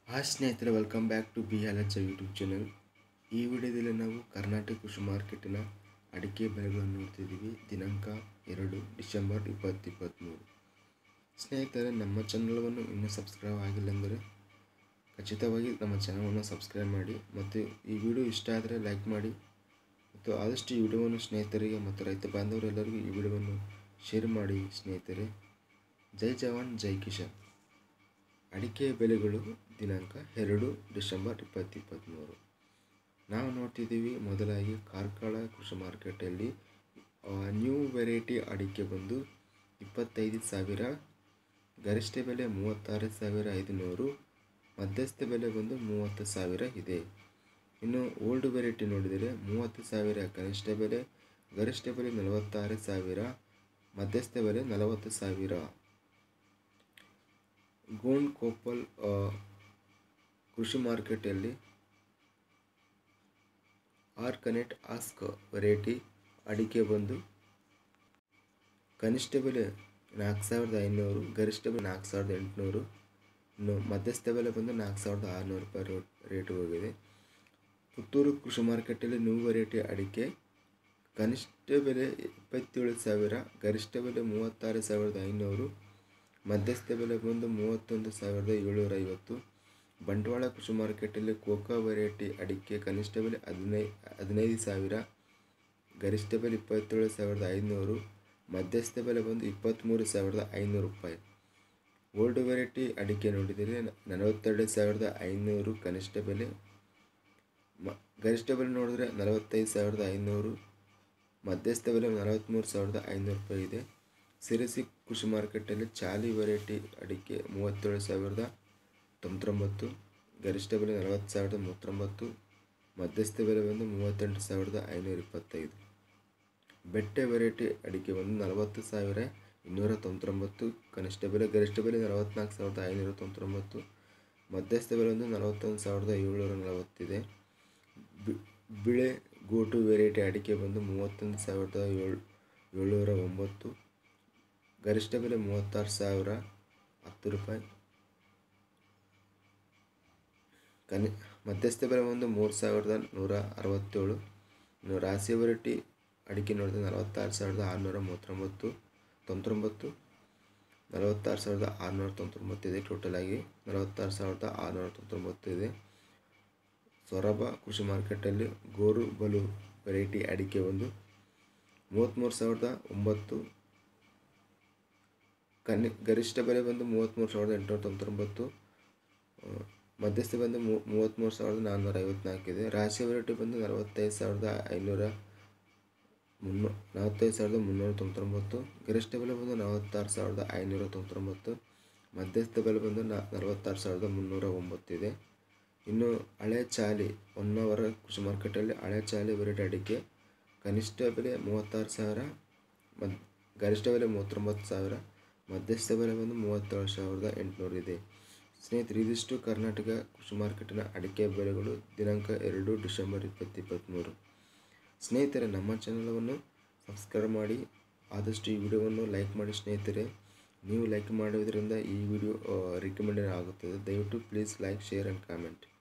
hi ಸ್ನೇಹಿತರೆ welcome back to B L H YouTube channel ಈ ವಿಡಿಯೋದಲ್ಲಿ ನಾವು ಕರ್ನಾಟಕ ಕೃಷಿ ಮಾರ್ಕೆಟಿನ ಅಡಿಕೆ ಬೆಲೆಗಳನ್ನು ನೋಡ್ತಿದ್ದೀವಿ ದಿನಾಂಕ ಎರಡು ಡಿಸೆಂಬರ್ ಇಪ್ಪತ್ತು ಇಪ್ಪತ್ತ್ಮೂರು ಸ್ನೇಹಿತರೆ ನಮ್ಮ ಚಾನಲವನ್ನು ಇನ್ನೂ ಸಬ್ಸ್ಕ್ರೈಬ್ ಆಗಿಲ್ಲ ಅಂದರೆ ಖಚಿತವಾಗಿ ನಮ್ಮ ಚಾನಲನ್ನು ಸಬ್ಸ್ಕ್ರೈಬ್ ಮಾಡಿ ಮತ್ತು ಈ ವಿಡಿಯೋ ಇಷ್ಟ ಆದರೆ ಲೈಕ್ ಮಾಡಿ ಮತ್ತು ಆದಷ್ಟು ಈ ವಿಡಿಯೋವನ್ನು ಸ್ನೇಹಿತರಿಗೆ ಮತ್ತು ರೈತ ಬಾಂಧವರೆಲ್ಲರಿಗೂ ಈ ವಿಡಿಯೋವನ್ನು ಶೇರ್ ಮಾಡಿ ಸ್ನೇಹಿತರೆ ಜೈ ಜವಾನ್ ಜೈ ಕಿಶನ್ ಅಡಿಕೆ ಬೆಲೆಗಳು ದಿನಾಂಕ ಎರಡು ಡಿಸೆಂಬರ್ ಇಪ್ಪತ್ತು ಇಪ್ಪತ್ತ್ಮೂರು ನಾವು ನೋಡ್ತಿದ್ದೀವಿ ಮೊದಲಾಗಿ ಕಾರ್ಕಳ ಕೃಷಿ ಮಾರ್ಕೆಟಲ್ಲಿ ನ್ಯೂ ವೆರೈಟಿ ಅಡಿಕೆ ಬಂದು ಇಪ್ಪತ್ತೈದು ಸಾವಿರ ಗರಿಷ್ಠ ಬೆಲೆ ಮೂವತ್ತಾರು ಸಾವಿರ ಐದುನೂರು ಮಧ್ಯಸ್ಥ ಬೆಲೆ ಬಂದು ಮೂವತ್ತು ಸಾವಿರ ಇದೆ ಇನ್ನು ಓಲ್ಡ್ ವೆರೈಟಿ ನೋಡಿದರೆ ಮೂವತ್ತು ಸಾವಿರ ಕನಿಷ್ಠ ಬೆಲೆ ಗರಿಷ್ಠ ಬೆಲೆ ನಲವತ್ತಾರು ಸಾವಿರ ಮಧ್ಯಸ್ಥ ಬೆಲೆ ನಲವತ್ತು ಸಾವಿರ ಗೋಂಡ್ ಕೋಪಲ್ ಆ, ಕೃಷಿ ಮಾರ್ಕೆಟಲ್ಲಿ ಆರ್ ಕನೆಕ್ಟ್ ಆಸ್ಕ್ ವೆರೈಟಿ ಅಡಿಕೆ ಬಂದು ಕನಿಷ್ಠ ಬೆಲೆ ನಾಲ್ಕು ಸಾವಿರದ ಐನೂರು ಗರಿಷ್ಠ ಬೆಲೆ ನಾಲ್ಕು ಸಾವಿರದ ಎಂಟುನೂರು ಇನ್ನು ಮಧ್ಯಸ್ಥ ಬೆಲೆ ಬಂದು ನಾಲ್ಕು ಸಾವಿರದ ಆರುನೂರು ರೂಪಾಯಿ ರೋ- ರೇಟ್ ಹೋಗಿದೆ ಪುತ್ತೂರು ಕೃಷಿ ಮಾರ್ಕೆಟಲ್ಲಿ ನ್ಯೂ ವೆರೈಟಿ ಅಡಿಕೆ ಕನಿಷ್ಠ ಬೆಲೆ ಇಪ್ಪತ್ತೇಳು ಸಾವಿರ ಗರಿಷ್ಠ ಬೆಲೆ ಮೂವತ್ತಾರು ಸಾವಿರದ ಐನೂರು ಮಧ್ಯಸ್ಥ ಬೆಲೆ ಬಂದು ಮೂವತ್ತೊಂದು ಸಾವಿರದ ಏಳ್ನೂರ ಐವತ್ತು ಬಂಟ್ವಾಳ ಕೃಷಿ ಮಾರ್ಕೆಟಲ್ಲಿ ಕೋಕಾ ವೆರೈಟಿ ಅಡಿಕೆ ಕನಿಷ್ಠ ಬೆಲೆ ಹದಿನೈ ಹದಿನೈದು ಸಾವಿರ ಗರಿಷ್ಠ ಬೆಲೆ ಇಪ್ಪತ್ತೇಳು ಸಾವಿರದ ಐದುನೂರು ಮಧ್ಯಸ್ಥ ಬೆಲೆ ಬಂದು ಇಪ್ಪತ್ತ್ಮೂರು ಸಾವಿರದ ಐನೂರು ರೂಪಾಯಿ ಓಲ್ಡ್ ವೆರೈಟಿ ಅಡಿಕೆ ನೋಡಿದರೆ ನಲವತ್ತೆರಡು ಸಾವಿರದ ಐನೂರು ಕನಿಷ್ಠ ಬೆಲೆ ಮ ಗರಿಷ್ಠ ಬೆಲೆ ನೋಡಿದ್ರೆ ನಲವತ್ತೈದು ಸಾವಿರದ ಐನೂರು ಮಧ್ಯಸ್ಥ ಬೆಲೆ ನಲವತ್ತ್ಮೂರು ಸಾವಿರದ ಐನೂರು ರೂಪಾಯಿ ಇದೆ ಸಿರಸಿ ಕೃಷಿ ಮಾರ್ಕೆಟಲ್ಲಿ ಚಾಲಿ ವೆರೈಟಿ ಅಡಿಕೆ ಮೂವತ್ತೇಳು ಸಾವಿರದ ತೊಂಬತ್ತೊಂಬತ್ತು ಗರಿಷ್ಠ ಬೆಲೆ ನಲವತ್ತು ಸಾವಿರದ ಮೂವತ್ತೊಂಬತ್ತು ಮಧ್ಯಸ್ಥ ಬೆಲೆ ಬಂದು ಮೂವತ್ತೆಂಟು ಸಾವಿರದ ಐನೂರ ಇಪ್ಪತ್ತೈದು ಬೆಟ್ಟೆ ವೆರೈಟಿ ಅಡಿಕೆ ಬಂದು ನಲವತ್ತು ಸಾವಿರ ಇನ್ನೂರ ತೊಂಬತ್ತೊಂಬತ್ತು ಕನಿಷ್ಠ ಬೆಲೆ ಗರಿಷ್ಠ ಬೆಲೆ ನಲವತ್ತ್ನಾಲ್ಕು ಸಾವಿರದ ಐನೂರ ತೊಂಬತ್ತೊಂಬತ್ತು ಮಧ್ಯಸ್ಥ ಬೆಲೆ ಒಂದು ನಲವತ್ತೊಂದು ಸಾವಿರದ ಏಳ್ನೂರ ನಲವತ್ತಿದೆ ಬಿ- ಬಿಳೆ ಗೋಟು ವೆರೈಟಿ ಅಡಿಕೆ ಬಂದು ಮೂವತ್ತೊಂದು ಸಾವಿರದ ಏಳು ಏಳ್ನೂರ ಒಂಬತ್ತು ಗರಿಷ್ಠ ಬೆಲೆ ಮೂವತ್ತಾರು ಸಾವಿರ ಹತ್ತು ರೂಪಾಯಿ ಕನಿ ಮಧ್ಯಸ್ಥ ಬೆಲೆ ಒಂದು ಮೂರು ಸಾವಿರದ ನೂರ ಅರವತ್ತೇಳು ಇನ್ನು ರಾಶಿ ವೆರೈಟಿ ಅಡಿಕೆ ನೋಡಿದ್ರೆ ನಲವತ್ತಾರು ಸಾವಿರದ ಆರುನೂರ ಮೂವತ್ತೊಂಬತ್ತು ತೊಂಬತ್ತೊಂಬತ್ತು ನಲವತ್ತಾರು ಸಾವಿರದ ಆರುನೂರ ತೊಂಬತ್ತೊಂಬತ್ತು ಇದೆ ಟೋಟಲ್ ಆಗಿ ನಲವತ್ತಾರು ಸಾವಿರದ ಆರುನೂರ ತೊಂಬತ್ತೊಂಬತ್ತು ಇದೆ ಸೊರಬ ಕೃಷಿ ಮಾರ್ಕೆಟಲ್ಲಿ ಗೋರು ಬಲು ವೆರೈಟಿ ಅಡಿಕೆ ಒಂದು ಮೂವತ್ತ್ಮೂರು ಸಾವಿರದ ಒಂಬತ್ತು ಕನಿ ಗರಿಷ್ಠ ಬೆಲೆ ಬಂದು ಮೂವತ್ತ್ಮೂರು ಸಾವಿರದ ಎಂಟುನೂರ ತೊಂಬತ್ತೊಂಬತ್ತು ಆ, ಮಧ್ಯಸ್ಥ ಬಂದು ಮೂ ಮೂವತ್ತ್ಮೂರು ಸಾವಿರದ ನಾನ್ನೂರ ಐವತ್ನಾಲ್ಕು ಇದೆ ರಾಶಿ ವೆರೈಟಿ ಬಂದು ನಲವತ್ತೈದು ಸಾವಿರದ ಐನೂರ ಮುನ್ನೂ ನಲವತ್ತೈದು ಸಾವಿರದ ಮುನ್ನೂರ ತೊಂಬತ್ತೊಂಬತ್ತು ಗರಿಷ್ಠ ಬೆಲೆ ಬಂದು ನಲವತ್ತಾರು ಸಾವಿರದ ಐನೂರ ತೊಂಬತ್ತೊಂಬತ್ತು ಮಧ್ಯಸ್ಥ ಬೆಲೆ ಬಂದು ನ ನಲವತ್ತಾರು ಸಾವಿರದ ಮುನ್ನೂರ ಒಂಬತ್ತು ಇದೆ ಇನ್ನು ಹಳೆ ಚಾಲಿ ಹೊನ್ನಾವರ ಕೃಷಿ ಮಾರ್ಕೆಟಲ್ಲಿ ಹಳೆ ಚಾಲಿ ವೆರೈಟಿ ಅಡಿಕೆ ಕನಿಷ್ಠ ಬೆಲೆ ಮೂವತ್ತಾರು ಸಾವಿರ ಮದ್ ಗರಿಷ್ಠ ಬೆಲೆ ಮೂವತ್ತೊಂಬತ್ತು ಸಾವಿರ ಮಧ್ಯಸ್ಥ ಬೆಲೆ ಬಂದು ಮೂವತ್ತೇಳು ಸಾವಿರದ ಎಂಟುನೂರು ಇದೆ ಸ್ನೇಹಿತರೆ ಇದಿಷ್ಟು ಕರ್ನಾಟಕ ಕೃಷಿ ಮಾರ್ಕೆಟಿನ ಅಡಿಕೆ ಬೆಲೆಗಳು ದಿನಾಂಕ ಎರಡು ಡಿಸೆಂಬರ್ ಇಪ್ಪತ್ತು ಇಪ್ಪತ್ತ್ಮೂರು ಸ್ನೇಹಿತರೆ ನಮ್ಮ ಚಾನಲವನ್ನು ಸಬ್ಸ್ಕ್ರೈಬ್ ಮಾಡಿ ಆದಷ್ಟು ಈ ವಿಡಿಯೋವನ್ನು ಲೈಕ್ ಮಾಡಿ ಸ್ನೇಹಿತರೆ ನೀವು ಲೈಕ್ ಮಾಡುವುದರಿಂದ ಈ ವಿಡಿಯೋ ರಿಕಮೆಂಡೆಡ್ ಆಗುತ್ತದೆ ದಯವಿಟ್ಟು please like share and comment